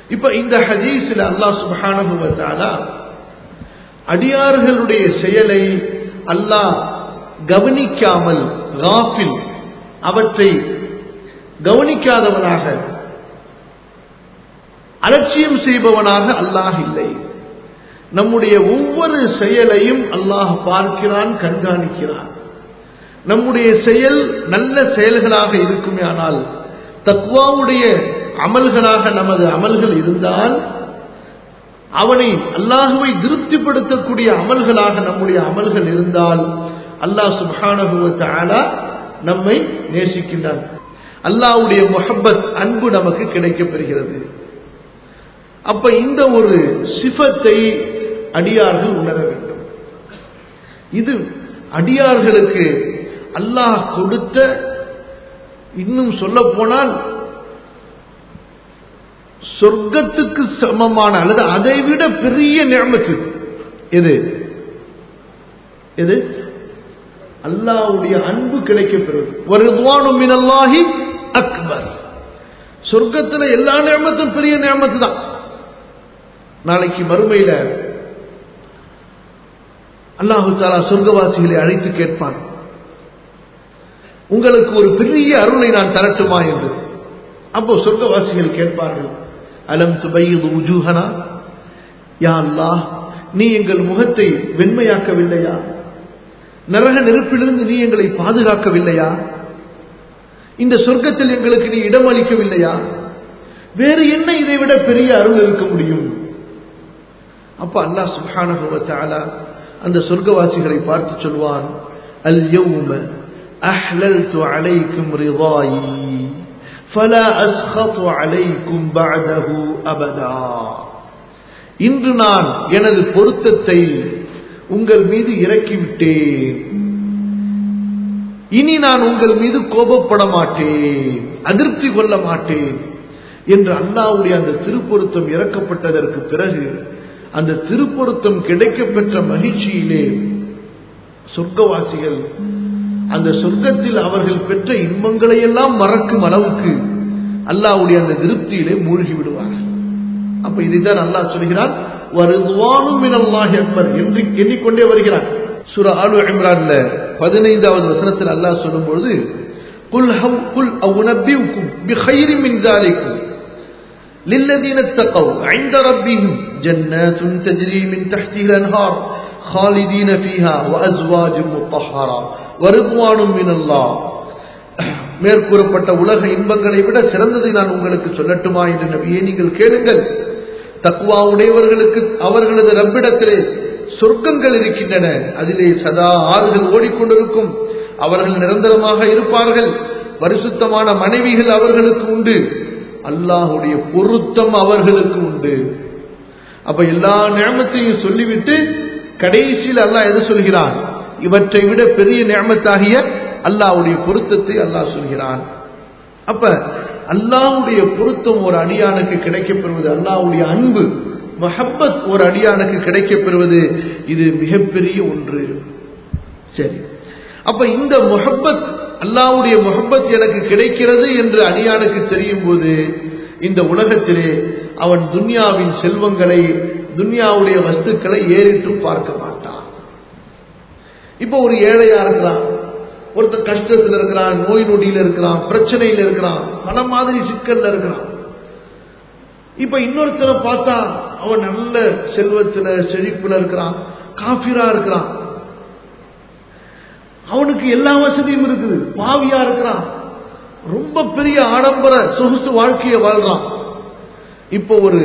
இப்ப இந்த ஹதீஸ்ல அல்லாஹ் சுப்ஹானஹு வ தஆலா அடியார்களுடைய செயலை அல்லாஹ் கவனிக்காமல் காஃபில் அவற்றை கவனிக்காதவனாக அலட்சியம் செய்பவனாக அல்லாஹ் இல்லை நம்முடைய ஒவ்வொரு செயலையும் அல்லாஹ் பார்க்கிறான் கண்காணிக்கிறான் நம்முடைய செயல் நல்ல செயல்களாக இருக்குமே ஆனால் தக்வாவுடைய அமல்களாக நமது அமல்கள் இருந்தால் அவனை அல்லாஹுவை திருப்திப்படுத்தக்கூடிய அமல்களாக நம்முடைய அமல்கள் இருந்தால் அல்லாஹ் சுபானுவ நம்மை நேசிக்கின்றான் அல்லாஹ்வுடைய முஹப்பத் அன்பு நமக்கு கிடைக்கப் பெறுகிறது அப்ப இந்த ஒரு சிஃபத்தை அடியார்கள் உணர வேண்டும் இது அடியார்களுக்கு அல்லாஹ் கொடுத்த இன்னும் சொல்ல போனால் சொர்க்கத்துக்கு சமமான அல்லது அதை விட பெரிய நியமத்து எது எது அல்லாஹ்வுடைய அன்பு கிடைக்கப்பெறுவது வருதுவானும் மினல்லாஹி அக்பர் சொர்க்கத்துல எல்லா நியமத்தும் பெரிய நியமத்து தான் நாளைக்கு மறுமையில அல்லாஹு தாலா சொர்க்கவாசிகளை அழைத்து கேட்பான் உங்களுக்கு ஒரு பெரிய அருளை நான் தரட்டுமா என்று அப்போ சொர்க்கவாசிகள் கேட்பார்கள் அலம் துபையுது உஜூஹனா யா அல்லாஹ் நீ எங்கள் முகத்தை வெண்மையாக்கவில்லையா நரக நெருப்பிலிருந்து நீ எங்களை பாதுகாக்கவில்லையா இந்த சொர்க்கத்தில் எங்களுக்கு நீ இடம் அளிக்கவில்லையா வேறு என்ன இதை விட பெரிய அருள் இருக்க முடியும் அப்ப அல்லாஹ் சுப்ஹானஹு வ தஆலா அந்த சொர்க்கவாசிகளை பார்த்து சொல்வான் அல் யௌம அஹ்லல்து அலைக்கும் ரிதாயி فلا أسخط عليكم بعده أبدا இன்று நான் எனது பொருத்தத்தை உங்கள் மீது இறக்கிவிட்டேன் இனி நான் உங்கள் மீது கோபப்பட மாட்டேன் அதிருப்தி கொள்ள மாட்டேன் என்று அல்லாவுடைய அந்த திருப்பொருத்தம் இறக்கப்பட்டதற்கு பிறகு அந்த திருப்பொருத்தம் கிடைக்கப்பெற்ற மகிழ்ச்சியிலே சொர்க்கவாசிகள் அந்த சொர்க்கத்தில் அவர்கள் பெற்ற இன்பங்களை எல்லாம் மறக்கும் அளவுக்கு அல்லாவுடைய அந்த திருப்தியிலே மூழ்கி விடுவார்கள் அப்ப இதைதான் அல்லாஹ் சொல்கிறான் வருதுவானும் மினல்லாஹி அக்பர் என்று எண்ணிக்கொண்டே வருகிறான் சுர ஆலு இம்ரான்ல பதினைந்தாவது வசனத்தில் அல்லாஹ் சொல்லும்போது குல் ஹவ் குல் அவுனபியுக்கும் பிஹைரி மின் ذلكم للذين اتقوا عند ربهم جنات تجري من تحتها الانهار خالدين فيها وازواج مطهره ورضوان من الله மேற்கூறப்பட்ட உலக இன்பங்களை விட சிறந்ததை நான் உங்களுக்கு சொல்லட்டுமா என்று நபியே நீங்கள் கேளுங்கள் தக்குவா உடையவர்களுக்கு அவர்களது ரப்பிடத்திலே சொர்க்கங்கள் இருக்கின்றன அதிலே சதா ஆறுகள் ஓடிக்கொண்டிருக்கும் அவர்கள் நிரந்தரமாக இருப்பார்கள் பரிசுத்தமான மனைவிகள் அவர்களுக்கு உண்டு அல்லாஹுடைய பொருத்தம் அவர்களுக்கு உண்டு அப்ப எல்லா நியமத்தையும் சொல்லிவிட்டு கடைசியில் அல்லாஹ் எது சொல்கிறான் இவற்றை விட பெரிய நியமத்தாகிய அல்லாஹ்வுடைய பொருத்தத்தை அல்லாஹ் சொல்கிறான் அப்ப அல்லாஹ்வுடைய பொருத்தம் ஒரு அடியானுக்கு கிடைக்கப்பெறுவது அல்லாஹ்வுடைய அன்பு மஹப்பத் ஒரு அடியானுக்கு கிடைக்கப்பெறுவது இது மிகப்பெரிய ஒன்று சரி அப்ப இந்த முஹப்பத் அல்லாஹ்வுடைய முஹப்பத் எனக்கு கிடைக்கிறது என்று அடியானுக்கு தெரியும் போது இந்த உலகத்திலே அவன் துன்யாவின் செல்வங்களை துன்யாவுடைய வஸ்துக்களை ஏறிட்டு பார்க்க மாட்டான் இப்போ ஒரு ஏழையா இருக்கிறான் ஒருத்தர் கஷ்டத்தில் இருக்கிறான் நோய் நொடியில் இருக்கிறான் பிரச்சனையில் இருக்கிறான் பல மாதிரி சிக்கல்ல இருக்கிறான் இப்ப இன்னொருத்தரை பார்த்தா அவன் நல்ல செல்வத்துல செழிப்புல இருக்கிறான் காஃபிரா இருக்கிறான் அவனுக்கு எல்லா வசதியும் இருக்குது பாவியா இருக்கிறான் ரொம்ப பெரிய ஆடம்பர சொகுசு வாழ்க்கையை வாழ்றான் இப்போ ஒரு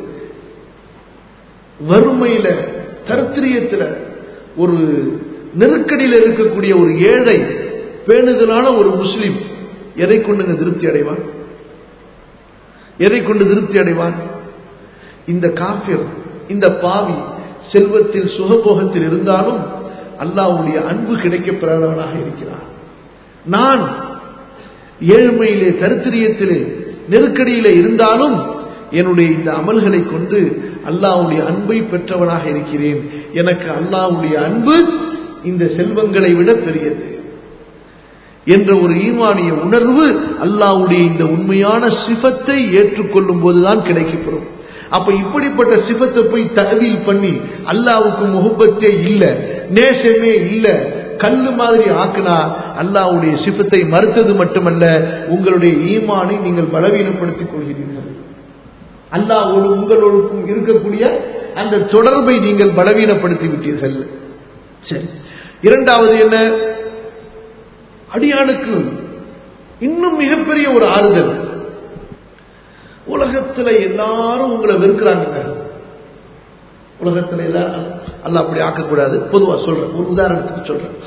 வறுமையில தரித்திரியத்துல ஒரு நெருக்கடியில் இருக்கக்கூடிய ஒரு ஏழை பேணுதலான ஒரு முஸ்லிம் எதை கொண்டுங்க திருப்தி அடைவான் எதை கொண்டு திருப்தி அடைவான் இந்த காஃபிர் இந்த பாவி செல்வத்தில் சுகபோகத்தில் இருந்தாலும் அல்லாவுடைய அன்பு கிடைக்கப் பெறாதவனாக இருக்கிறான் நான் ஏழ்மையிலே தரித்திரியத்திலே நெருக்கடியிலே இருந்தாலும் என்னுடைய இந்த அமல்களை கொண்டு அல்லாவுடைய அன்பை பெற்றவனாக இருக்கிறேன் எனக்கு அல்லாவுடைய அன்பு இந்த செல்வங்களை விட பெரியது என்ற ஒரு ஈமானிய உணர்வு அல்லாவுடைய இந்த உண்மையான சிபத்தை ஏற்றுக்கொள்ளும் போதுதான் கிடைக்கப்பெறும் அப்ப இப்படிப்பட்ட சிபத்தை போய் தகவீல் பண்ணி அல்லாவுக்கு முகப்பத்தே இல்ல நேசமே இல்ல கல்லு மாதிரி ஆக்குனா அல்லாவுடைய சிபத்தை மறுத்தது மட்டுமல்ல உங்களுடைய ஈமானை நீங்கள் பலவீனப்படுத்திக் கொள்கிறீர்கள் அல்லாவோடு உங்களோடுக்கும் இருக்கக்கூடிய அந்த தொடர்பை நீங்கள் பலவீனப்படுத்தி விட்டீர்கள் சரி இரண்டாவது என்ன அடியானுக்கு இன்னும் மிகப்பெரிய ஒரு ஆறுதல் உலகத்துல எல்லாரும் உங்களை வெறுக்கிறாங்க உலகத்துல எல்லாரும் அல்ல அப்படி ஆக்கக்கூடாது பொதுவா சொல்றேன் ஒரு உதாரணத்துக்கு சொல்றேன்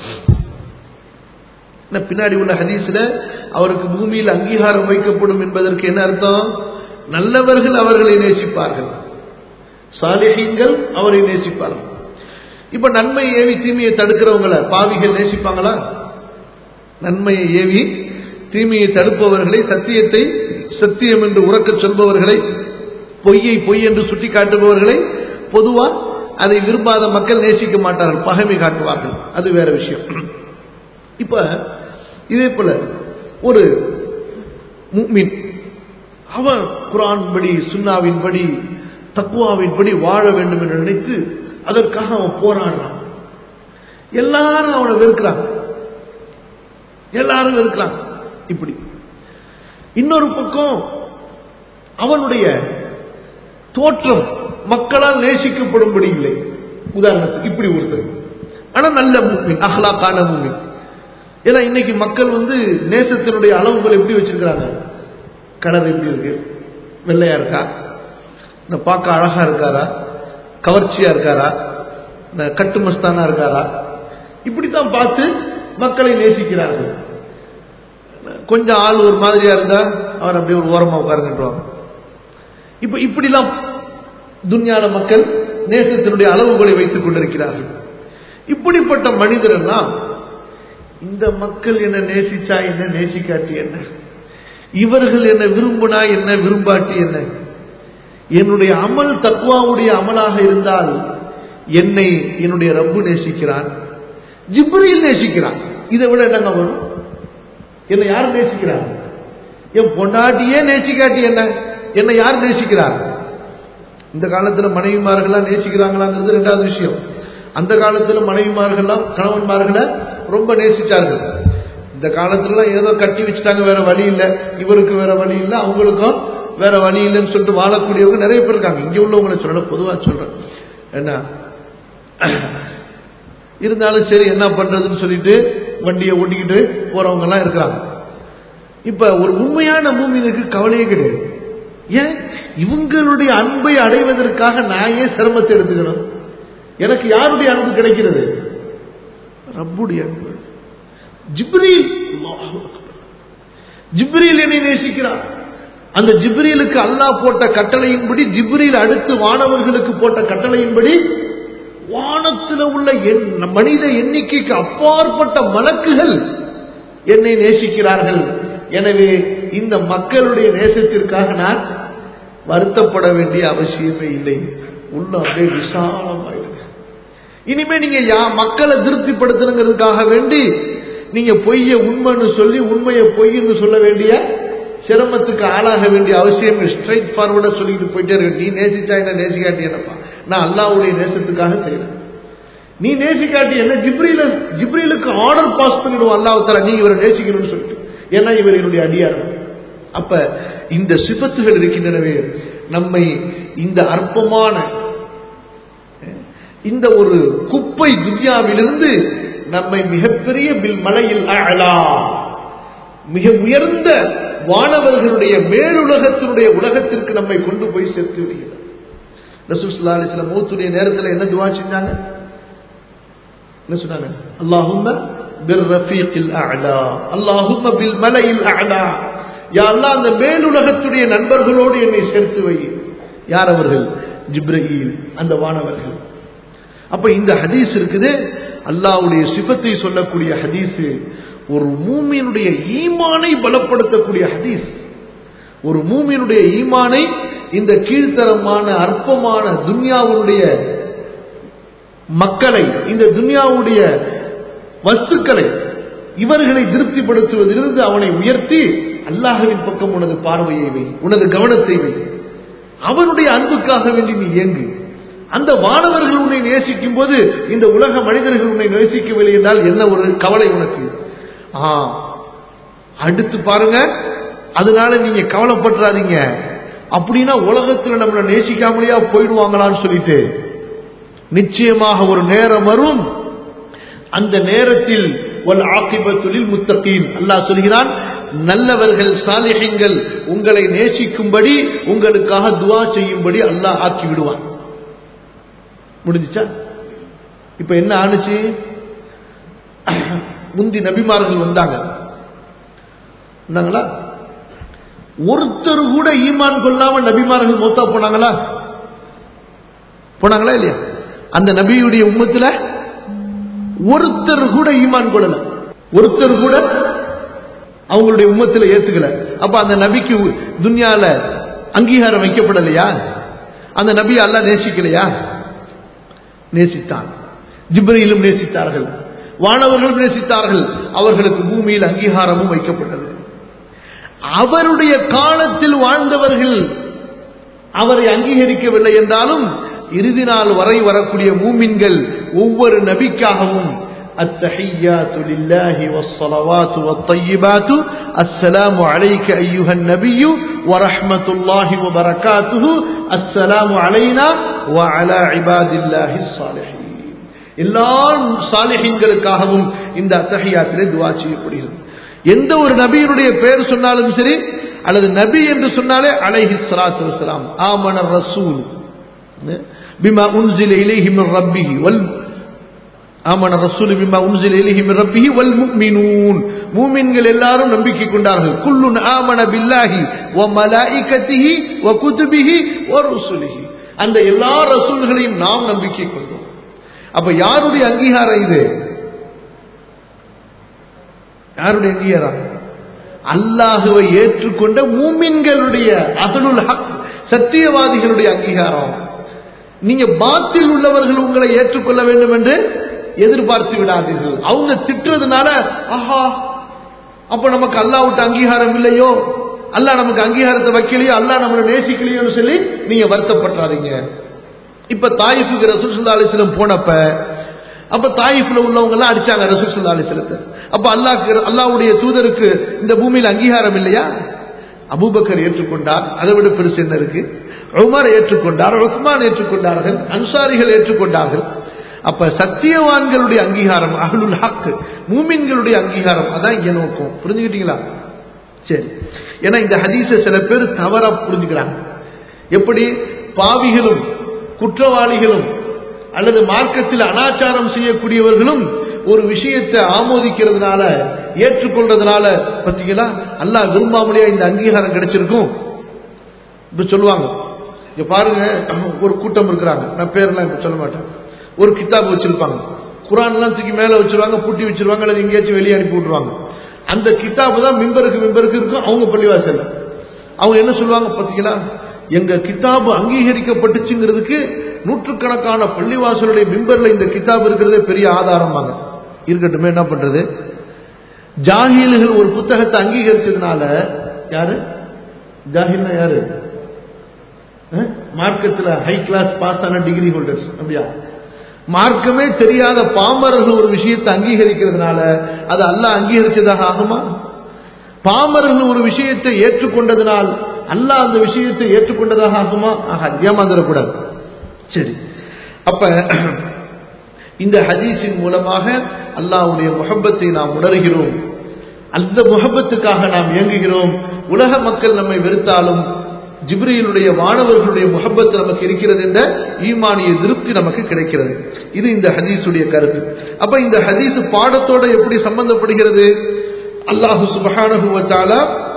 பின்னாடி உள்ள ஹதீஸ்ல அவருக்கு பூமியில் அங்கீகாரம் வைக்கப்படும் என்பதற்கு என்ன அர்த்தம் நல்லவர்கள் அவர்களை நேசிப்பார்கள் சாலிஹீன்கள் அவரை நேசிப்பார்கள் இப்ப நன்மையை ஏவி தீமையை தடுக்கிறவங்களை பாவிகள் நேசிப்பாங்களா நன்மையை ஏவி தீமையை தடுப்பவர்களை சத்தியத்தை சத்தியம் என்று உறக்க சொல்பவர்களை பொய்யை பொய் என்று சுட்டி காட்டுபவர்களை பொதுவா அதை விரும்பாத மக்கள் நேசிக்க மாட்டார்கள் பகைமை காட்டுவார்கள் அது வேற விஷயம் இப்ப இதே போல ஒரு முக்மின் அவன் குரான் படி சுண்ணாவின் படி தக்குவாவின் படி வாழ வேண்டும் என்று நினைத்து அதற்காக அவன் போராடுறான் எல்லாரும் அவனை வெறுக்கிறாங்க எல்லாரும் வெறுக்கிறாங்க இப்படி இன்னொரு பக்கம் அவனுடைய தோற்றம் மக்களால் நேசிக்கப்படும்படி இல்லை உதாரணத்துக்கு இப்படி ஒருத்தர் ஆனா நல்ல மூமின் அஹ்லாக்கான மூமின் ஏன்னா இன்னைக்கு மக்கள் வந்து நேசத்தினுடைய அளவுகள் எப்படி வச்சிருக்கிறாங்க கலர் எப்படி இருக்கு வெள்ளையா இருக்கா இந்த பார்க்க அழகா இருக்காரா கவர்ச்சியா இருக்காரா இந்த கட்டுமஸ்தானா இருக்காரா இப்படித்தான் பார்த்து மக்களை நேசிக்கிறார்கள் கொஞ்சம் ஆள் ஒரு மாதிரியா இருந்தா அவர் அப்படியே ஒரு ஓரமா உட்காருங்கன்றாங்க இப்ப இப்படிலாம் துன்யால மக்கள் நேசத்தினுடைய அளவுகளை வைத்துக் கொண்டிருக்கிறார்கள் இப்படிப்பட்ட மனிதர் எல்லாம் இந்த மக்கள் என்ன நேசிச்சா என்ன நேசிக்காட்டி என்ன இவர்கள் என்ன விரும்பினா என்ன விரும்பாட்டி என்ன என்னுடைய அமல் தக்குவாவுடைய அமலாக இருந்தால் என்னை என்னுடைய ரப்பு நேசிக்கிறான் ஜிப்ரியில் நேசிக்கிறான் இதை விட என்னங்க வரும் என்னை யார் நேசிக்கிறார் என் பொண்டாட்டியே நேசிக்காட்டி என்ன என்னை யார் நேசிக்கிறார் இந்த காலத்துல மனைவிமார்கள்லாம் நேசிக்கிறாங்களாங்கிறது ரெண்டாவது விஷயம் அந்த காலத்துல மனைவிமார்கள்லாம் கணவன்மார்களை ரொம்ப நேசிச்சார்கள் இந்த காலத்துல ஏதோ கட்டி வச்சுட்டாங்க வேற வழி இல்லை இவருக்கு வேற வழி இல்லை அவங்களுக்கும் வேற வழி இல்லைன்னு சொல்லிட்டு வாழக்கூடியவங்க நிறைய பேர் இருக்காங்க இங்க உள்ளவங்களை சொல்ல பொதுவா சொல்றேன் என்ன இருந்தாலும் சரி என்ன பண்றதுன்னு சொல்லிட்டு வண்டியை ஓட்டிக்கிட்டு போறவங்க எல்லாம் இருக்கிறாங்க இப்ப ஒரு உண்மையான மூமினுக்கு கவலையே கிடையாது ஏன் இவங்களுடைய அன்பை அடைவதற்காக நான் ஏன் சிரமத்தை எடுத்துக்கணும் எனக்கு யாருடைய அன்பு கிடைக்கிறது ரப்புடைய அன்பு ஜிப்ரீல் ஜிப்ரீல் என்னை நேசிக்கிறார் அந்த ஜிப்ரீலுக்கு அல்லாஹ் போட்ட கட்டளையின்படி ஜிப்ரீல் அடுத்து வானவர்களுக்கு போட்ட கட்டளையின்படி வானத்தில் உள்ள மனித எண்ணிக்கைக்கு அப்பாற்பட்ட மலக்குகள் என்னை நேசிக்கிறார்கள் எனவே இந்த மக்களுடைய நேசத்திற்காக நான் வருத்தப்பட வேண்டிய அவசியமே இல்லை உள்ள அப்படியே விசாலமாயிடுங்க இனிமே நீங்க யா மக்களை திருப்திப்படுத்தணுங்கிறதுக்காக வேண்டி நீங்க பொய்ய உண்மைன்னு சொல்லி உண்மையை பொய்ன்னு சொல்ல வேண்டிய சிரமத்துக்கு ஆளாக வேண்டிய அவசியம் ஸ்ட்ரைட் ஃபார்வர்டா சொல்லிட்டு போயிட்டே இருக்க நீ நேசிச்சா என்ன நேசிக்காட்டி என்னப்பா நான் அல்லாவுடைய நேசத்துக்காக செய்யறேன் நீ நேசிக்காட்டி என்ன ஜிப்ரீல ஜிப்ரீலுக்கு ஆர்டர் பாஸ் பண்ணிடுவோம் அல்லாஹ் தர நீ இவரை நேசிக்கணும்னு சொல்லிட்டு ஏன்னா இவர் என்னுடைய அடியார் அப்ப இந்த சிபத்துகள் இருக்கின்றனவே நம்மை இந்த அற்பமான இந்த ஒரு குப்பை துன்யாவிலிருந்து நம்மை மிகப்பெரிய bil மலையில் அழலா மிக உயர்ந்த வானவர்களுடைய மேலுலகத்தினுடைய உலகத்திற்கு நம்மை கொண்டு போய் சேர்த்து விடுகிறார் ரசூசுல்லா அலிஸ்லாம் மூத்துடைய நேரத்தில் என்ன துவா செஞ்சாங்க என்ன சொன்னாங்க அல்லாஹும்ம பிர் ரஃபீக்கில் அஅலா அல்லாஹும்ம பில் மலையில் அஅலா யா அல்லாஹ் அந்த மேலுலகத்துடைய நண்பர்களோடு என்னை சேர்த்து வை யார் அவர்கள் ஜிப்ரஹீல் அந்த வானவர்கள் அப்ப இந்த ஹதீஸ் இருக்குது அல்லாஹ்வுடைய சிபத்தை சொல்லக்கூடிய ஹதீஸ் ஒரு மூமியினுடைய ஈமானை பலப்படுத்தக்கூடிய ஹதீஸ் ஒரு மூமியினுடைய ஈமானை இந்த கீழ்த்தரமான அற்பமான துன்யாவுடைய மக்களை இந்த துன்யாவுடைய வஸ்துக்களை இவர்களை திருப்திப்படுத்துவதிலிருந்து அவனை உயர்த்தி அல்லாஹுவின் பக்கம் உனது பார்வையை வை உனது கவனத்தை வை அவனுடைய அன்புக்காக வேண்டி நீ இயங்கு அந்த வானவர்கள் உன்னை நேசிக்கும் போது இந்த உலக மனிதர்கள் உன்னை நேசிக்கவில்லை என்றால் என்ன ஒரு கவலை உனக்கு ஆ அடுத்து பாருங்க அதனால நீங்க கவலைப்பட்டுறாதீங்க அப்படின்னா உலகத்துல நம்மளை நேசிக்காமலேயா போயிடுவாங்களான்னு சொல்லிட்டு நிச்சயமாக ஒரு நேரம் வரும் அந்த நேரத்தில் வல் ஆக்கிபத்துலில் முத்தகீன் அல்லாஹ் சொல்கிறான் நல்லவர்கள் சாலிஹீன்கள் உங்களை நேசிக்கும்படி உங்களுக்காக துவா செய்யும்படி அல்லாஹ் ஆக்கி விடுவான் முடிஞ்சுச்சா இப்ப என்ன ஆணுச்சு முந்தி நபிமார்கள் வந்தாங்க வந்தாங்களா ஒருத்தர் கூட ஈமான் கொள்ளாம நபிமார்கள் மொத்தா போனாங்களா போனாங்களா இல்லையா அந்த நபியுடைய உம்மத்துல ஒருத்தர் கூட ஈமான் கொள்ளல ஒருத்தர் கூட அவங்களுடைய உம்மத்துல ஏத்துக்கல அப்ப அந்த நபிக்கு துன்யால அங்கீகாரம் வைக்கப்படலையா அந்த நபி அல்லாஹ் நேசிக்கலையா நேசித்தான் ஜிப்ரையிலும் நேசித்தார்கள் வானவர்களும் நேசித்தார்கள் அவர்களுக்கு பூமியில் அங்கீகாரமும் வைக்கப்பட்டது அவருடைய காலத்தில் வாழ்ந்தவர்கள் அவரை அங்கீகரிக்கவில்லை என்றாலும் இறுதி நாள் வரை வரக்கூடிய மூமின்கள் ஒவ்வொரு நபிக்காகவும் التحيات لله والصلوات والطيبات السلام عليك أيها النبي ورحمة الله وبركاته السلام علينا وعلى عباد الله الصالحين எல்லா சாலிஹீன்களுக்காகவும் இந்த அத்தகையாத்திலே துவா செய்யப்படுகிறது எந்த ஒரு நபியினுடைய பெயர் சொன்னாலும் சரி அல்லது நபி என்று சொன்னாலே அலைஹி ஸலாத்து வஸலாம் ஆமன ரசூல் பிமா உன்சில இலைஹி மின் ரப்பிஹி வல் ஆமன ரசூல் பிமா உன்சில இலைஹி மின் ரப்பிஹி வல் முஃமினூன் மூமின்கள் எல்லாரும் நம்பிக்கை கொண்டார்கள் குல்லுன் ஆமன பில்லாஹி வ மலாயிகத்திஹி வ குதுபிஹி வ ருசுலிஹி அந்த எல்லா ரசூல்களையும் நாம் நம்பிக்கை கொண்டோம் அப்ப யாருடைய அங்கீகாரம் இது யாருடைய அங்கீகாரம் அல்லாஹுவை ஏற்றுக்கொண்ட மூமின்களுடைய அகலுல் ஹக் சத்தியவாதிகளுடைய அங்கீகாரம் நீங்க பாத்தில் உள்ளவர்கள் உங்களை ஏற்றுக்கொள்ள வேண்டும் என்று எதிர்பார்த்து விடாதீர்கள் அவங்க திட்டுறதுனால ஆஹா அப்ப நமக்கு அல்லா விட்டு அங்கீகாரம் இல்லையோ அல்லா நமக்கு அங்கீகாரத்தை வைக்கலையோ அல்லா நம்மளை நேசிக்கலையோன்னு சொல்லி நீங்க வருத்தப்பட்டுறாதீங்க இப்ப தாயிஃபுக்கு ரசூல் சுல்லா அலிஸ்லம் போனப்ப அப்ப தாயிஃப்ல உள்ளவங்க எல்லாம் அடிச்சாங்க ரசூல் சுல்லா அலிஸ்லத்தை அப்ப அல்லாஹ் அல்லாவுடைய தூதருக்கு இந்த பூமியில் அங்கீகாரம் இல்லையா அபூபக்கர் ஏற்றுக்கொண்டார் அதை விட பெருசு என்ன இருக்கு உமர் ஏற்றுக்கொண்டார் உஸ்மான் ஏற்றுக்கொண்டார்கள் அன்சாரிகள் ஏற்றுக்கொண்டார்கள் அப்ப சத்தியவான்களுடைய அங்கீகாரம் அகலுல் ஹக் மூமின்களுடைய அங்கீகாரம் அதான் இங்க நோக்கம் புரிஞ்சுக்கிட்டீங்களா சரி ஏன்னா இந்த ஹதீஸை சில பேர் தவறா புரிஞ்சுக்கிறாங்க எப்படி பாவிகளும் குற்றவாளிகளும் அல்லது மார்க்கத்தில் அனாச்சாரம் செய்யக்கூடியவர்களும் ஒரு விஷயத்தை ஆமோதிக்கிறதுனால ஏற்றுக்கொள்றதுனால பார்த்தீங்களா அல்லாஹ் விரும்பாமலேயே இந்த அங்கீகாரம் கிடைச்சிருக்கும் இப்ப சொல்லுவாங்க இங்க பாருங்க ஒரு கூட்டம் இருக்கிறாங்க நான் பேர்லாம் இப்ப சொல்ல மாட்டேன் ஒரு கித்தாப் வச்சிருப்பாங்க குரான்லாம் தூக்கி மேல வச்சிருவாங்க பூட்டி வச்சிருவாங்க அல்லது எங்கேயாச்சும் வெளியே அனுப்பி விட்டுருவாங்க அந்த கித்தாபு தான் மிம்பருக்கு மிம்பருக்கு இருக்கும் அவங்க பள்ளிவாசல் அவங்க என்ன சொல்லுவாங்க பார்த்தீங்களா எங்க கித்தாபு அங்கீகரிக்கப்பட்டுச்சுங்கிறதுக்கு நூற்றுக்கணக்கான பள்ளிவாசலுடைய மிம்பர்ல இந்த கித்தாப் இருக்கிறதே பெரிய ஆதாரமாங்க இருக்கட்டுமே என்ன பண்றது ஜாகில்கள் ஒரு புத்தகத்தை அங்கீகரிச்சதுனால யாரு ஜாகில்னா யாரு மார்க்கத்தில் ஹை கிளாஸ் பாஸ் ஆன டிகிரி ஹோல்டர்ஸ் அப்படியா மார்க்கமே தெரியாத பாமரர்கள் ஒரு விஷயத்தை அங்கீகரிக்கிறதுனால அது அல்ல அங்கீகரிச்சதாக ஆகுமா பாமரர்கள் ஒரு விஷயத்தை ஏற்றுக்கொண்டதனால் அல்லாஹ் அந்த விஷயத்தை ஏற்றுக்கொண்டதாக ஆகுமா ஆகாது ஏமாந்துடக்கூடாது சரி அப்ப இந்த ஹதீஸின் மூலமாக அல்லாஹ்வுடைய முகப்பத்தை நாம் உணர்கிறோம் அந்த முகப்பத்துக்காக நாம் இயங்குகிறோம் உலக மக்கள் நம்மை வெறுத்தாலும் ஜிப்ரியிலுடைய வானவர்களுடைய முகப்பத்து நமக்கு இருக்கிறது என்ற ஈமானிய திருப்தி நமக்கு கிடைக்கிறது இது இந்த ஹதீஸுடைய கருத்து அப்ப இந்த ஹதீஸ் பாடத்தோட எப்படி சம்பந்தப்படுகிறது அல்லாஹு சுபஹானகுவத்தால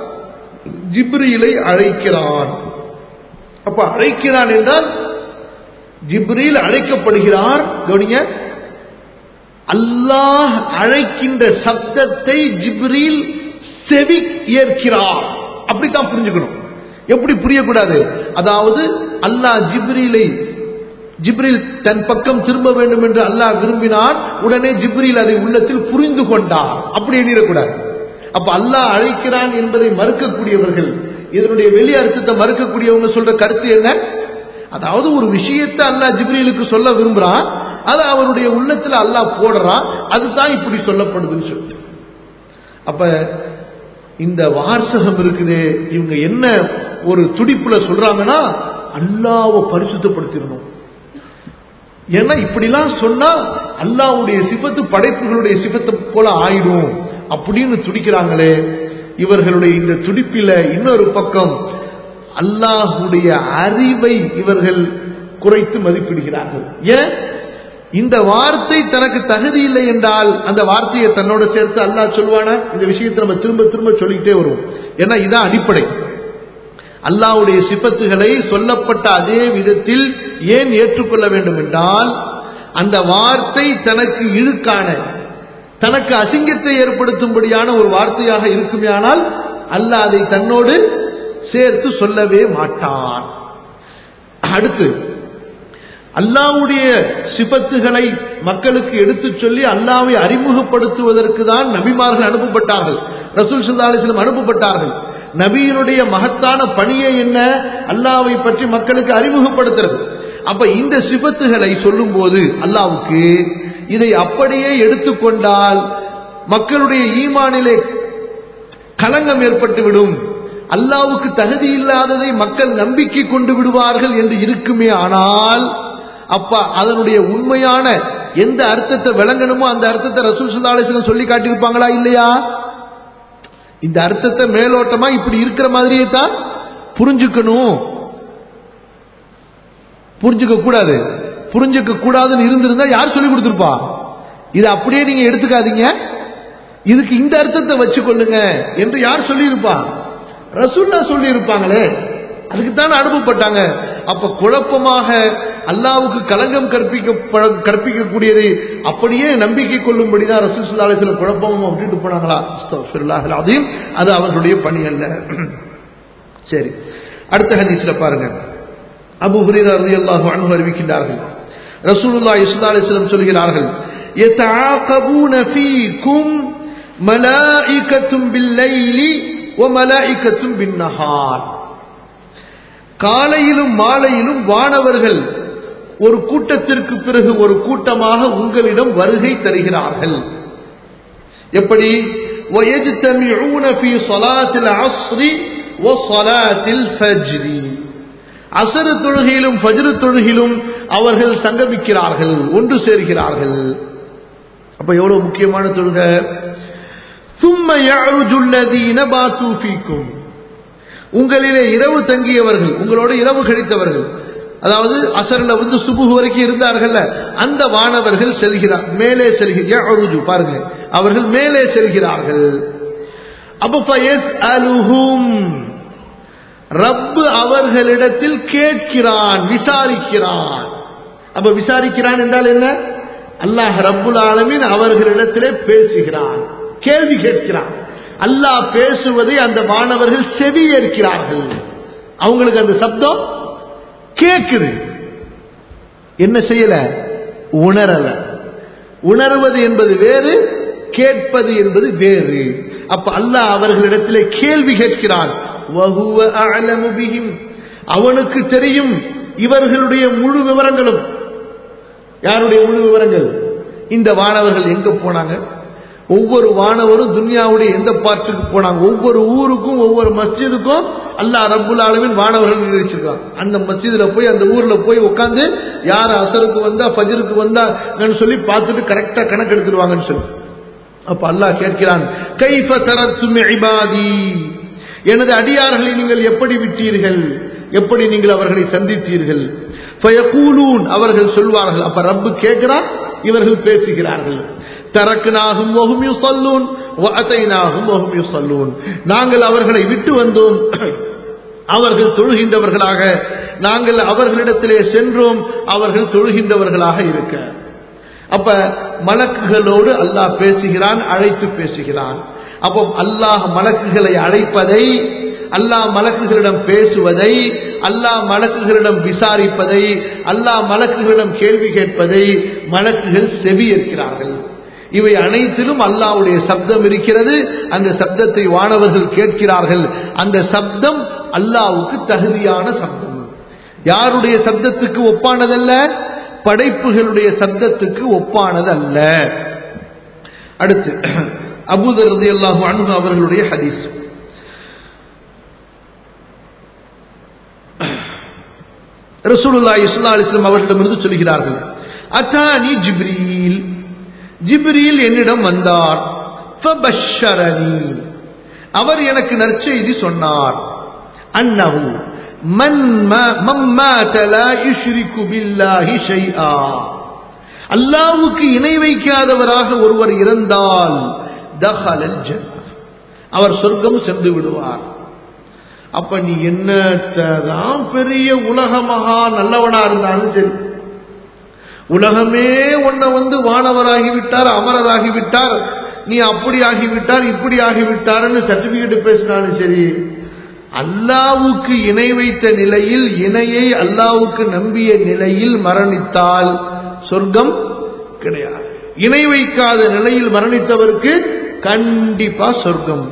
ஜிப்ரீலை அழைக்கிறான் அப்ப அழைக்கிறான் என்றால் ஜிப்ரீல் அழைக்கப்படுகிறார் கவனிங்க அல்லாஹ் அழைக்கின்ற சப்தத்தை ஜிப்ரீல் செவி ஏற்கிறார் அப்படித்தான் புரிஞ்சுக்கணும் எப்படி புரியக்கூடாது அதாவது அல்லாஹ் ஜிப்ரீலை ஜிப்ரீல் தன் பக்கம் திரும்ப வேண்டும் என்று அல்லாஹ் விரும்பினார் உடனே ஜிப்ரீல் அதை உள்ளத்தில் புரிந்து கொண்டார் அப்படி எண்ணிடக்கூடாது அப்ப அல்லாஹ் அழைக்கிறான் என்பதை மறுக்கக்கூடியவர்கள் இதனுடைய வெளி அர்த்தத்தை மறுக்கக்கூடியவங்க சொல்ற கருத்து என்ன அதாவது ஒரு விஷயத்தை அல்லாஹ் ஜிப்ரீலுக்கு சொல்ல விரும்புறான் அது அவருடைய உள்ளத்துல அல்லாஹ் போடுறான் அதுதான் இப்படி சொல்லப்படுதுன்னு சொல்லிட்டு அப்ப இந்த வார்த்தகம் இருக்குது இவங்க என்ன ஒரு துடிப்புல சொல்றாங்கன்னா அல்லாவை பரிசுத்தப்படுத்திடணும் ஏன்னா இப்படிலாம் சொன்னா அல்லாவுடைய சிபத்து படைப்புகளுடைய சிபத்தை போல ஆயிடும் அப்படின்னு துடிக்கிறாங்களே இவர்களுடைய இந்த துடிப்பில இன்னொரு பக்கம் அல்லாஹுடைய அறிவை இவர்கள் குறைத்து மதிப்பிடுகிறார்கள் ஏன் இந்த வார்த்தை தனக்கு தகுதி இல்லை என்றால் அந்த வார்த்தையை தன்னோட சேர்த்து அல்லாஹ் சொல்வானா இந்த விஷயத்தை நம்ம திரும்ப திரும்ப சொல்லிக்கிட்டே வருவோம் ஏன்னா இதான் அடிப்படை அல்லாவுடைய சிபத்துகளை சொல்லப்பட்ட அதே விதத்தில் ஏன் ஏற்றுக்கொள்ள வேண்டும் என்றால் அந்த வார்த்தை தனக்கு இழுக்கான தனக்கு அசிங்கத்தை ஏற்படுத்தும்படியான ஒரு வார்த்தையாக இருக்குமேயானால் அல்லாஹ் அதை தன்னோடு சேர்த்து சொல்லவே மாட்டான் அடுத்து அல்லாவுடைய சிபத்துகளை மக்களுக்கு எடுத்துச் சொல்லி அல்லாவை அறிமுகப்படுத்துவதற்கு தான் நபிமார்கள் அனுப்பப்பட்டார்கள் ரசூல் சுல்லாஸ்லம் அனுப்பப்பட்டார்கள் நபியினுடைய மகத்தான பணியை என்ன அல்லாவை பற்றி மக்களுக்கு அறிமுகப்படுத்துறது அப்ப இந்த சிபத்துகளை சொல்லும் போது அல்லாவுக்கு இதை அப்படியே எடுத்துக்கொண்டால் மக்களுடைய ஈமானிலே களங்கம் ஏற்பட்டுவிடும் அல்லாவுக்கு தகுதி இல்லாததை மக்கள் நம்பிக்கை கொண்டு விடுவார்கள் என்று இருக்குமே ஆனால் அப்ப அதனுடைய உண்மையான எந்த அர்த்தத்தை விளங்கணுமோ அந்த அர்த்தத்தை ரசூல் சுல்லாசனம் சொல்லி காட்டியிருப்பாங்களா இல்லையா இந்த அர்த்தத்தை மேலோட்டமா இப்படி இருக்கிற மாதிரியே தான் புரிஞ்சுக்கணும் புரிஞ்சுக்க கூடாது புரிஞ்சுக்க கூடாதுன்னு இருந்திருந்தா யார் சொல்லி கொடுத்துருப்பா இது அப்படியே நீங்க எடுத்துக்காதீங்க இதுக்கு இந்த அர்த்தத்தை வச்சுக்கொள்ளுங்க என்று யார் சொல்லியிருப்பா ரசூல்லா சொல்லி இருப்பாங்களே அதுக்கு தான் அனுப்பப்பட்டாங்க அப்ப குழப்பமாக அல்லாவுக்கு கலங்கம் கற்பிக்க கற்பிக்கக்கூடியதை அப்படியே நம்பிக்கை கொள்ளும்படிதான் ரசூல் சுல்லாலயத்தில் குழப்பமும் விட்டுட்டு போனாங்களா அதையும் அது அவர்களுடைய பணி அல்ல சரி அடுத்த ஹதீஸ்ல பாருங்க அபு ஹுரீரா ரலியல்லாஹு அன்ஹு அறிவிக்கின்றார்கள் ரசூலுல்லாஹி ஸல்லல்லாஹு அலைஹி வஸல்லம் சொல்கிறார்கள் يتعاقبون فيكم ملائكة بالليل وملائكة بالنهار காலையிலும் மாலையிலும் வானவர்கள் ஒரு கூட்டத்திற்கு பிறகு ஒரு கூட்டமாக உங்களிடம் வருகை தருகிறார்கள் எப்படி ويجتمعون في صلاة العصر وصلاة الفجر அசரு தொழுகையிலும் ஃபஜ்ரு தொழுகையிலும் அவர்கள் சங்கமிக்கிறார்கள் ஒன்று சேர்கிறார்கள் அப்ப எவ்வளவு முக்கியமான தொழுகை ثم يعرج الذين باتوا فيكم உங்களிலே இரவு தங்கியவர்கள் உங்களோட இரவு கழித்தவர்கள் அதாவது அசரில் வந்து சுபுகு வரைக்கும் இருந்தார்கள் அந்த வானவர்கள் செல்கிறார் மேலே செல்கிறார் பாருங்க அவர்கள் மேலே செல்கிறார்கள் அப்ப ரப்பு அவர்களிடத்தில் கேட்கிறான் விசாரிக்கிறான் அப்ப விசாரிக்கிறான் என்றால் என்ன அல்லாஹ் ரப்புல் ஆலமின் அவர்களிடத்திலே பேசுகிறான் கேள்வி கேட்கிறான் அல்லாஹ் பேசுவதை அந்த மாணவர்கள் செவி ஏற்கிறார்கள் அவங்களுக்கு அந்த சப்தம் கேட்குது என்ன செய்யல உணரல உணர்வது என்பது வேறு கேட்பது என்பது வேறு அப்ப அல்லாஹ் அவர்களிடத்திலே கேள்வி கேட்கிறான் அவனுக்கு தெரியும் இவர்களுடைய முழு விவரங்களும் யாருடைய முழு விவரங்கள் இந்த வானவர்கள் எங்க போனாங்க ஒவ்வொரு வானவரும் துன்யாவுடைய எந்த பார்ட்டுக்கு போனாங்க ஒவ்வொரு ஊருக்கும் ஒவ்வொரு மஸ்ஜிதுக்கும் அல்லாஹ் ரப்புல் ஆலமின் வானவர்கள் நிர்வகிச்சிருக்காங்க அந்த மஸ்ஜிதுல போய் அந்த ஊர்ல போய் உட்காந்து யார் அசருக்கு வந்தா ஃபஜருக்கு வந்தா சொல்லி பார்த்துட்டு கரெக்டா கணக்கு எடுத்துருவாங்கன்னு சொல்லி அப்ப அல்லாஹ் கேட்கிறான் கைஃப தரத்தும் இபாதி எனது அடியார்களை நீங்கள் எப்படி விட்டீர்கள் எப்படி நீங்கள் அவர்களை சந்தித்தீர்கள் அவர்கள் சொல்வார்கள் அப்ப ரப்பு கேட்கிறான் இவர்கள் பேசுகிறார்கள் தரக்குனாகும் ஒகும் யுசல்லூன் அத்தைனாகும் ஒகும் யுசல்லூன் நாங்கள் அவர்களை விட்டு வந்தோம் அவர்கள் தொழுகின்றவர்களாக நாங்கள் அவர்களிடத்திலே சென்றோம் அவர்கள் தொழுகின்றவர்களாக இருக்க அப்ப மலக்குகளோடு அல்லாஹ் பேசுகிறான் அழைத்து பேசுகிறான் அப்போ அல்லாஹ் மலக்குகளை அழைப்பதை அல்லாஹ் மலக்குகளிடம் பேசுவதை அல்லாஹ் மலக்குகளிடம் விசாரிப்பதை அல்லாஹ் மலக்குகளிடம் கேள்வி கேட்பதை மலக்குகள் செவி ஏற்கிறார்கள் இவை அனைத்திலும் அல்லாவுடைய சப்தம் இருக்கிறது அந்த சப்தத்தை வானவர்கள் கேட்கிறார்கள் அந்த சப்தம் அல்லாவுக்கு தகுதியான சப்தம் யாருடைய சப்தத்துக்கு ஒப்பானதல்ல படைப்புகளுடைய சப்தத்துக்கு ஒப்பானதல்ல அடுத்து அபூதர் ரலியல்லாஹு அன்ஹு அவர்களுடைய ஹதீஸ் ரசூலுல்லாஹி ஸல்லல்லாஹு அலைஹி வஸல்லம் அவர்களிடமிருந்து சொல்கிறார்கள் அத்தானி ஜிப்ரீல் ஜிப்ரீல் என்னிடம் வந்தார் ஃபபஷ்ஷரனி அவர் எனக்கு நற்செய்தி சொன்னார் அன்னஹு மன் மம் மாத லா யுஷ்ரிகு பில்லாஹி ஷைஆ அல்லாஹ்வுக்கு இணை வைக்காதவராக ஒருவர் இறந்தால் தஹலல் ஜன்னah அவர் சொர்க்கம் சென்று விடுவார் அப்ப நீ என்னத்தான் பெரிய உலக மகா நல்லவனா இருந்தாலும் சரி உலகமே உன்னை வந்து வானவராகிவிட்டார் அமரராகிவிட்டார் நீ அப்படி ஆகிவிட்டார் இப்படி ஆகிவிட்டார்னு சர்டிபிகேட் பேசினாலும் சரி அல்லாவுக்கு இணை வைத்த நிலையில் இணையை அல்லாவுக்கு நம்பிய நிலையில் மரணித்தால் சொர்க்கம் கிடையாது இணை வைக்காத நிலையில் மரணித்தவருக்கு கண்டிப்பா சொர்க்கம்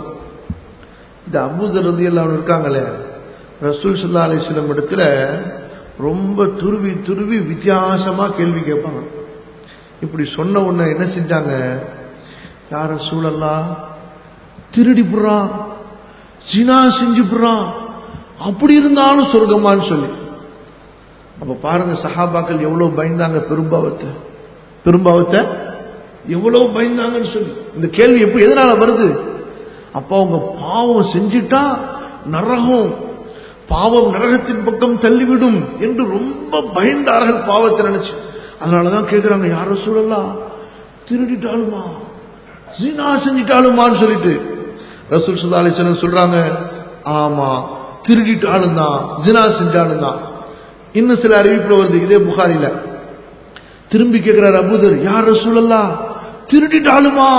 இந்த அபூதரதி எல்லாம் இருக்காங்களே ரசூல் சுல்லா அலிஸ்லம் இடத்துல ரொம்ப துருவி துருவி வித்தியாசமா கேள்வி கேட்பாங்க இப்படி சொன்ன உடனே என்ன செஞ்சாங்க யார சூழல்லா திருடி புறான் சினா செஞ்சு புறான் அப்படி இருந்தாலும் சொர்க்கமான்னு சொல்லி அப்ப பாருங்க சஹாபாக்கள் எவ்வளவு பயந்தாங்க பெரும்பாவத்தை பெரும்பாவத்தை எவ்வளவு பயந்தாங்கன்னு சொல்லி இந்த கேள்வி எப்படி எதனால வருது அப்ப அவங்க பாவம் செஞ்சிட்டா நரகம் பாவம் நரகத்தின் பக்கம் தள்ளிவிடும் என்று ரொம்ப பயந்தார்கள் பாவத்தை நினைச்சு அதனாலதான் கேட்கிறாங்க யார சூழலாம் திருடிட்டாலுமா ஜீனா செஞ்சிட்டாலுமான்னு சொல்லிட்டு ரசூல் சுல்லா அலிஸ்வரன் சொல்றாங்க ஆமா திருடிட்டாலும் தான் ஜினா செஞ்சாலும் தான் இன்னும் சில அறிவிப்புல வருது இதே புகாரில திரும்பி கேட்கிறார் அபூதர் யார் ரசூலல்லா திருடிட்டாலுமா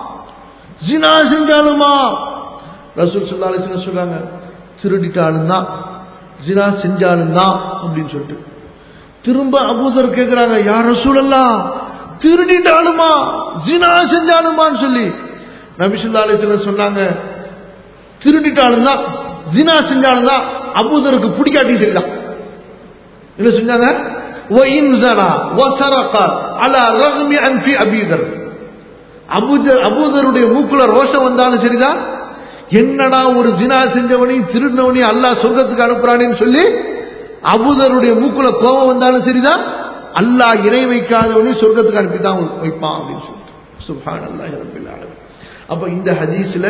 ஜினா செஞ்சாலுமா ரசூல் சுல்லா அலிஸ்வரன் சொல்றாங்க திருடிட்டாலும் தான் ஜினா செஞ்சாலும் தான் அப்படின்னு சொல்லிட்டு திரும்ப அபூதர் கேட்கிறாங்க யார் ரசூலல்லா திருடிட்டாலுமா ஜினா செஞ்சாலுமான்னு சொல்லி நபிசுல்லா அலிஸ்வரன் சொன்னாங்க திருடிட்டாலும் தான் ஜினா செஞ்சாலும் தான் அபூதருக்கு பிடிக்காட்டி சரிதான் என்ன செஞ்சாங்க وَإِنْ زَنَا وَسَرَقَ عَلَى رَغْمِ أَنْفِ أَبِي ذَرٍ அபூதர் அபூதருடைய மூக்குல ரோஷம் வந்தாலும் சரிதான் என்னடா ஒரு ஜினா செஞ்சவனையும் திருடினவனையும் அல்லாஹ் சொர்க்கத்துக்கு அனுப்புறானேன்னு சொல்லி அபூதருடைய மூக்குல கோபம் வந்தாலும் சரிதான் அல்லாஹ் இணை வைக்காதவனையும் சொர்க்கத்துக்கு அனுப்பி தான் வைப்பான் அப்படின்னு சொல்லிட்டு சுபான் அல்லாஹ் ரபில் ஆலமீன் அப்ப இந்த ஹதீஸ்ல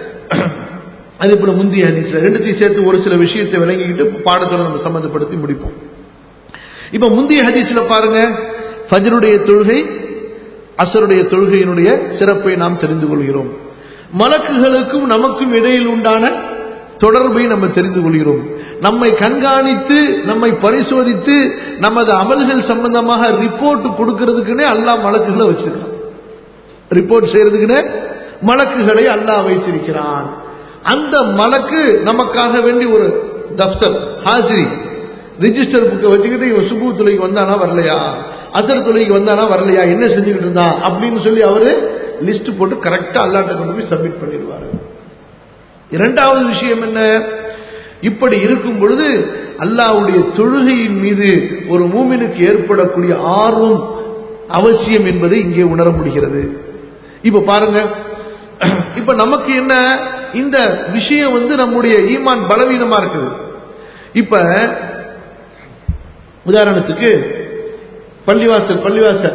அதே போல முந்தைய ஹதீஸ்ல ரெண்டுத்தையும் சேர்த்து ஒரு சில விஷயத்தை விளங்கிக்கிட்டு பாடத்தோட நம்ம சம்மந்தப்படுத்தி முடிப்போம் இப்ப முந்தைய ஹதீஸ்ல பாருங்க ஃபஜருடைய தொழுகை அசருடைய தொழுகையினுடைய சிறப்பை நாம் தெரிந்து கொள்கிறோம் மலக்குகளுக்கும் நமக்கும் இடையில் உண்டான தொடர்பை நம்ம தெரிந்து கொள்கிறோம் நம்மை கண்காணித்து நம்மை பரிசோதித்து நமது அமல்கள் சம்பந்தமாக ரிப்போர்ட் கொடுக்கறதுக்குன்னே அல்லாஹ் மலக்குகளை வச்சிருக்கான் ரிப்போர்ட் செய்யறதுக்குன்னு மலக்குகளை அல்லாஹ் வைத்திருக்கிறான் அந்த மலக்கு நமக்காக வேண்டி ஒரு தப்தர் ஹாசிரி ரிஜிஸ்டர் புக்கை வச்சுக்கிட்டு இவன் சுபு துளைக்கு வந்தானா வரலையா அசர் துளைக்கு வந்தானா வரலையா என்ன செஞ்சுக்கிட்டு இருந்தான் அப்படின்னு சொல்லி அவரு லிஸ்ட் போட்டு கரெக்டா அல்லாட்ட கொண்டு போய் சப்மிட் பண்ணிடுவாரு இரண்டாவது விஷயம் என்ன இப்படி இருக்கும் பொழுது அல்லாவுடைய தொழுகையின் மீது ஒரு மூமினுக்கு ஏற்படக்கூடிய ஆர்வம் அவசியம் என்பதை இங்கே உணர முடிகிறது இப்ப பாருங்க இப்ப நமக்கு என்ன இந்த விஷயம் வந்து நம்முடைய ஈமான் பலவீனமா இருக்குது இப்ப உதாரணத்துக்கு பள்ளிவாசல் பள்ளிவாசல்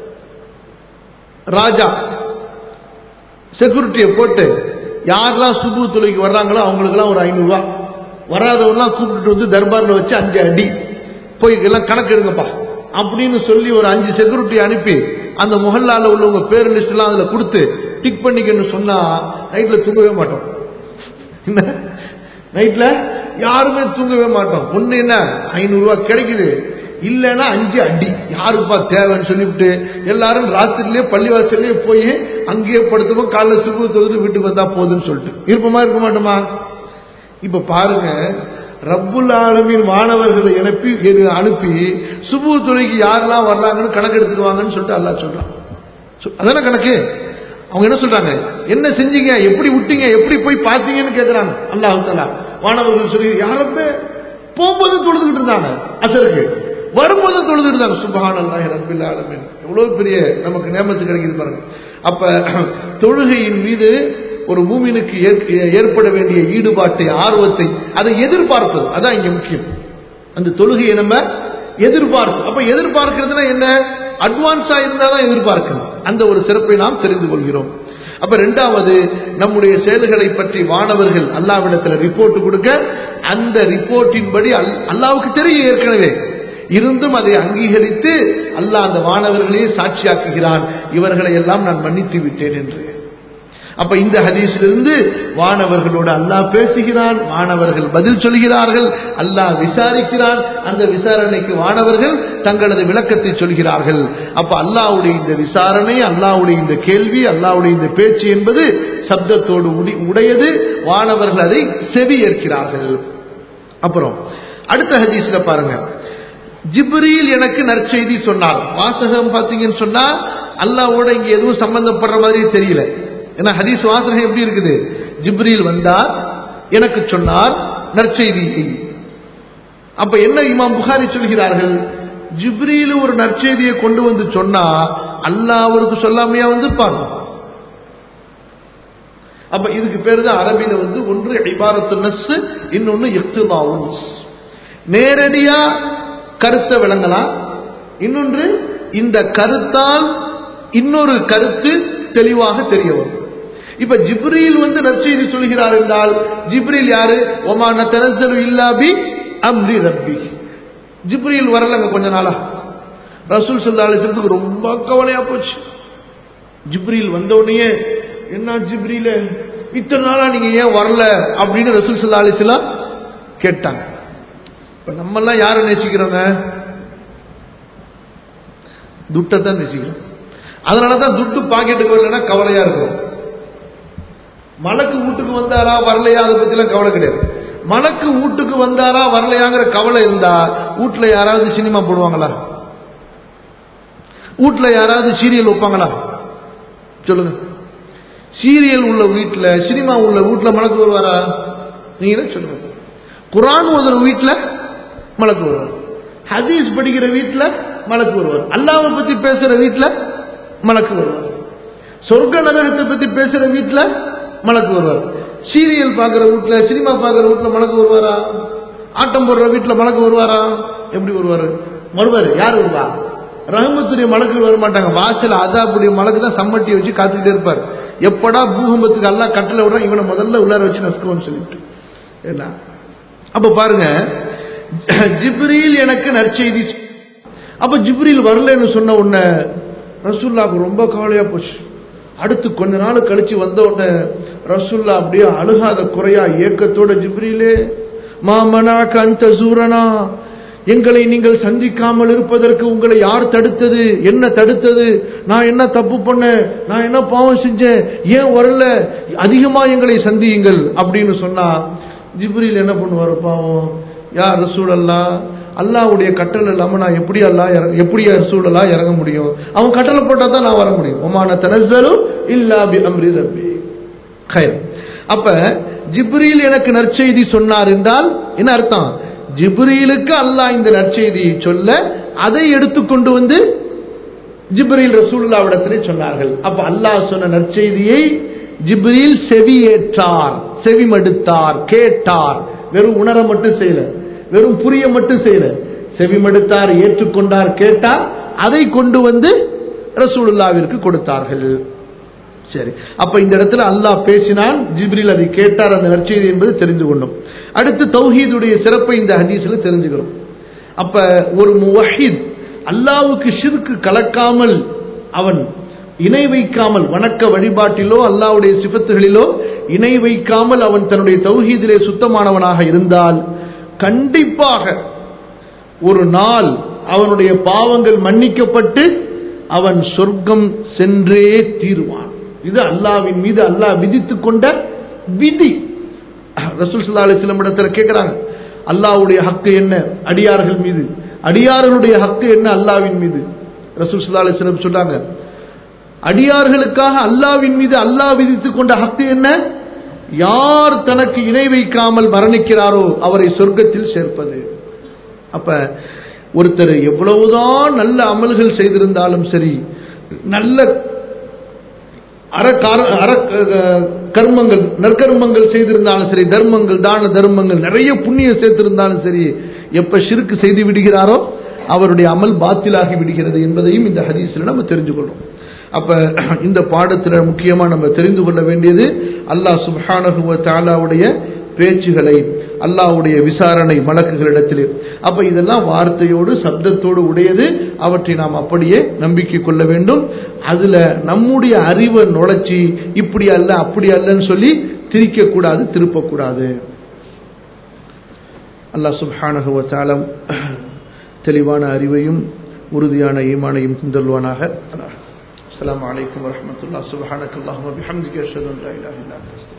ராஜா செக்யூரிட்டியை போட்டு யாரெல்லாம் சுபு தொலைக்கு வர்றாங்களோ அவங்களுக்கெல்லாம் ஒரு ஐநூறுரூவா வராதவங்களாம் கூப்பிட்டுட்டு வந்து தர்பாரில் வச்சு அஞ்சு அடி போய் எல்லாம் கணக்கு எடுங்கப்பா அப்படின்னு சொல்லி ஒரு அஞ்சு செக்யூரிட்டி அனுப்பி அந்த முகல்லால உள்ளவங்க பேர் லிஸ்ட் எல்லாம் அதுல கொடுத்து டிக் பண்ணிக்கன்னு சொன்னா நைட்ல தூங்கவே மாட்டோம் என்ன நைட்ல யாருமே தூங்கவே மாட்டோம் ஒண்ணு என்ன ஐநூறு ரூபாய் கிடைக்குது இல்லைன்னா அஞ்சு அடி யாருப்பா தேவைன்னு சொல்லிவிட்டு எல்லாரும் ராத்திரிலேயே பள்ளிவாசல்லே போய் அங்கேயே படுத்துப்போம் காலைல சுபு தொகுதி வீட்டுக்கு வந்தா போதுன்னு சொல்லிட்டு இருப்போமா இருக்க மாட்டோமா இப்ப பாருங்க ரப்புல் ஆலமின் மாணவர்களை அனுப்பி அனுப்பி சுபு துறைக்கு யாரெல்லாம் வர்றாங்கன்னு கணக்கு எடுத்துக்குவாங்கன்னு சொல்லிட்டு அல்லா சொல்றான் சு- அதானே கணக்கு அவங்க என்ன சொல்றாங்க என்ன செஞ்சீங்க எப்படி விட்டீங்க எப்படி போய் பார்த்தீங்கன்னு கேட்கிறாங்க அல்லாஹ் தஆலா வானவர்கள் சொல்லி யாரப்ப போகும்போது தொழுதுகிட்டு இருந்தாங்க அசருக்கு வரும்போது தொழுதுட்டு இருந்தாங்க சுபஹானல்லாஹி ரப்பில் ஆலமீன் எவ்வளவு பெரிய நமக்கு நேமத்து கிடைக்குது பாருங்க அப்ப தொழுகையின் மீது ஒரு மூமினுக்கு ஏற்- ஏற்பட வேண்டிய ஈடுபாட்டை ஆர்வத்தை அதை எதிர்பார்ப்பது அதான் இங்க முக்கியம் அந்த தொழுகையை நம்ம எதிர்பார்த்து அப்ப எதிர்பார்க்கிறதுனா என்ன அட்வான்ஸா இருந்தா தான் எதிர்பார்க்கணும் அந்த ஒரு சிறப்பை நாம் தெரிந்து கொள்கிறோம் அப்ப ரெண்டாவது நம்முடைய செயல்களை பற்றி வானவர்கள் அல்லாவிடத்துல ரிப்போர்ட் கொடுக்க அந்த ரிப்போர்ட்டின் படி அல்லாவுக்கு தெரியும் ஏற்கனவே இருந்தும் அதை அங்கீகரித்து அல்லாஹ் அந்த வானவர்களையே சாட்சியாக்குகிறான் இவர்களை எல்லாம் நான் மன்னித்து விட்டேன் என்று அப்ப இந்த ஹதீஸிலிருந்து வானவர்களோடு அல்லாஹ் பேசுகிறான் வானவர்கள் பதில் சொல்கிறார்கள் அல்லாஹ் விசாரிக்கிறான் அந்த விசாரணைக்கு வானவர்கள் தங்களது விளக்கத்தை சொல்கிறார்கள் அப்ப அல்லாஹ்வுடைய இந்த விசாரணை அல்லாஹ்வுடைய இந்த கேள்வி அல்லாஹ்வுடைய இந்த பேச்சு என்பது சப்தத்தோடு உடி- உடையது வானவர்கள் அதை செவி ஏற்கிறார்கள் அப்புறம் அடுத்த ஹதீஸ்ல பாருங்க ஜிப்ரீல் எனக்கு நற்செய்தி சொன்னார் வாசகம் பாத்தீங்கன்னு சொன்னா அல்லாஹ்வோட இங்க எதுவும் சம்பந்தப்படுற மாதிரி தெரியல ஏன்னா ஹதீஸ் வாசகம் எப்படி இருக்குது ஜிப்ரீல் வந்தார் எனக்கு சொன்னார் நற்செய்தியை அப்ப என்ன இமாம் புகாரி சொல்கிறார்கள் ஜிப்ரீல் ஒரு நற்செய்தியை கொண்டு வந்து சொன்னா அல்லாஹ் அவருக்கு சொல்லாமையா வந்திருப்பாங்க அப்ப இதுக்கு பேரு தான் அரபில வந்து ஒன்று இபாரத்து நஸ் இன்னொன்னு இக்திதாவுன் நேரடியா கருத்தை விளங்கலாம் இன்னொன்று இந்த கருத்தால் இன்னொரு கருத்து தெளிவாக தெரிய வரும் இப்ப ஜிப்ரீல் வந்து நற்செய்தி சொல்கிறார் என்றால் ஜிப்ரீல் யாரு ஒமான தனசரு இல்லாபி அம்ரி ரப்பி ஜிப்ரீல் வரலங்க கொஞ்ச நாளா ரசூல் சல்லா அலிஸ்லத்துக்கு ரொம்ப கவலையா போச்சு ஜிப்ரீல் வந்த உடனே என்ன ஜிப்ரீல இத்தனை நாளா நீங்க ஏன் வரல அப்படின்னு ரசூல் சல்லா அலிஸ்லாம் கேட்டாங்க இப்ப நம்ம எல்லாம் யாரை நேசிக்கிறோங்க துட்டை தான் நேசிக்கிறோம் அதனாலதான் துட்டு பாக்கெட்டுக்கு வரலன்னா கவலையா இருக்கும் மலக்கு வீட்டுக்கு வந்தாரா வரலையா அதை பத்தி எல்லாம் கவலை கிடையாது மலக்கு வீட்டுக்கு வந்தாரா வரலையாங்கிற கவலை இருந்தா வீட்டுல யாராவது சினிமா போடுவாங்களா வீட்டுல யாராவது சீரியல் வைப்பாங்களா சொல்லுங்க சீரியல் உள்ள வீட்டுல சினிமா உள்ள வீட்டுல மலக்கு வருவாரா நீங்களே சொல்லுங்க குரான் ஓதுற வீட்டுல மலக்கு வருவார் ஹதீஸ் படிக்கிற வீட்டுல மலக்கு வருவார் அல்லாவை பத்தி பேசுற வீட்டுல மலக்கு வருவார் சொர்க்க நரகத்தை பத்தி பேசுற வீட்டுல மலக்கு வருவார் சீரியல் பார்க்குற வீட்டுல சினிமா பார்க்குற வீட்டுல மலக்கு வருவாரா ஆட்டம் போடுற வீட்டுல மலக்கு வருவாரா எப்படி வருவாரு வருவாரு யார் வருவா ரஹமத்துடைய மலக்கு வர மாட்டாங்க வாசல் அதாப்புடைய மலக்கு தான் சம்மட்டி வச்சு காத்துக்கிட்டே இருப்பார் எப்படா பூகம்பத்துக்கு எல்லாம் கட்டளை விடுறோம் இவனை முதல்ல உள்ளார வச்சு நசுக்குவோம்னு சொல்லிட்டு என்ன அப்ப பாருங்க ஜிப்ரீல் எனக்கு நற்செய்தி சொ- அப்ப ஜிப்ரீல் வரலன்னு சொன்ன உடனே ரசூல்லாவுக்கு ரொம்ப கவலையா போச்சு அடுத்து கொஞ்ச நாள் கழிச்சு வந்த உடனே ரசூல்லா அப்படியே அழுகாத குறையா ஏக்கத்தோட ஜிப்ரீலே மாமனாக்க அந்த சூரனா எங்களை நீங்கள் சந்திக்காமல் இருப்பதற்கு உங்களை யார் தடுத்தது என்ன தடுத்தது நான் என்ன தப்பு பண்ணேன் நான் என்ன பாவம் செஞ்சேன் ஏன் வரல அதிகமா எங்களை சந்தியுங்கள் அப்படின்னு சொன்னா ஜிப்ரீல் என்ன பண்ணுவார் பாவம் யார் ரசூலல்லா அல்லாவுடைய கட்டளை இல்லாம நான் எப்படி அல்லா இறங்க எப்படி ரசூலல்லா இறங்க முடியும் அவன் கட்டளை போட்டா தான் நான் வர முடியும் ஒமான தனஸ்தரு இல்லா பி அம்ரி ரப்பி ஹைர் அப்ப ஜிப்ரீல் எனக்கு நற்செய்தி சொன்னார் என்றால் என்ன அர்த்தம் ஜிப்ரீலுக்கு அல்லாஹ் இந்த நற்செய்தியை சொல்ல அதை எடுத்துக்கொண்டு வந்து ஜிப்ரீல் ரசூலுல்லாவிடத்திலே சொன்னார்கள் அப்ப அல்லாஹ் சொன்ன நற்செய்தியை ஜிப்ரீல் செவியேற்றார் செவிமடுத்தார் கேட்டார் வெறும் உணர மட்டும் செய்யல வெறும் புரிய மட்டும் செய்யல செவிமடுத்தார் ஏற்றுக்கொண்டார் கேட்டார் அதை கொண்டு வந்து ரசூலுல்லாவிற்கு கொடுத்தார்கள் சரி அப்ப இந்த இடத்துல அல்லாஹ் பேசினான் ஜிப்ரில் அதை கேட்டார் அந்த நற்செய்தி என்பது தெரிந்து கொண்டோம் அடுத்து தௌஹீதுடைய சிறப்பை இந்த ஹதீஸ்ல தெரிஞ்சுக்கிறோம் அப்ப ஒரு முவஹித் அல்லாவுக்கு ஷிர்க்கு கலக்காமல் அவன் இணை வைக்காமல் வணக்க வழிபாட்டிலோ அல்லாவுடைய சிபத்துகளிலோ இணை வைக்காமல் அவன் தன்னுடைய தௌஹீதிலே சுத்தமானவனாக இருந்தால் கண்டிப்பாக ஒரு நாள் அவனுடைய பாவங்கள் மன்னிக்கப்பட்டு அவன் சொர்க்கம் சென்றே தீருவான் இது அல்லாவின் மீது அல்லாஹ் விதித்துக் கொண்ட விதி ரசூல் சல்லா அலிஸ்லம் இடத்துல கேட்கிறாங்க அல்லாஹ்வுடைய ஹக்கு என்ன அடியார்கள் மீது அடியார்களுடைய ஹக்கு என்ன அல்லாவின் மீது ரசூல் சல்லா அலிஸ்லம் சொன்னாங்க அடியார்களுக்காக அல்லாவின் மீது அல்லாஹ் விதித்துக் கொண்ட ஹக்கு என்ன யார் தனக்கு இணை வைக்காமல் மரணிக்கிறாரோ அவரை சொர்க்கத்தில் சேர்ப்பது அப்ப ஒருத்தர் எவ்வளவுதான் நல்ல அமல்கள் செய்திருந்தாலும் சரி நல்ல அறக்கார அற கர்மங்கள் நற்கர்மங்கள் செய்திருந்தாலும் சரி தர்மங்கள் தான தர்மங்கள் நிறைய புண்ணியம் சேர்த்திருந்தாலும் சரி எப்ப ஷிருக்கு செய்து விடுகிறாரோ அவருடைய அமல் பாத்திலாகி விடுகிறது என்பதையும் இந்த ஹதீஸில் நம்ம தெரிஞ்சு கொள்றோம் அப்ப இந்த பாடத்தில் முக்கியமா நம்ம தெரிந்து கொள்ள வேண்டியது அல்லாஹ் சுப்ஹானஹு தாலாவுடைய பேச்சுகளை அல்லாஹ்வுடைய விசாரணை மலக்குகளிடத்திலே அப்ப இதெல்லாம் வார்த்தையோடு சப்தத்தோடு உடையது அவற்றை நாம் அப்படியே நம்பிக்கை கொள்ள வேண்டும் அதுல நம்முடைய அறிவை நுழைச்சி இப்படி அல்ல அப்படி அல்லன்னு சொல்லி திரிக்க கூடாது திருப்பக்கூடாது அல்லாஹ் சுப்ஹானஹு தாலம் தெளிவான அறிவையும் உறுதியான ஈமானையும் தந்தல்வானாக அஸ்ஸலாமு அலைக்கும் வரஹ்மத்துல்லாஹி சுப்ஹானக்கல்லாஹு வபிஹம்திக அஷ்ஹது அன் லா இலாஹா இல்லா அன்த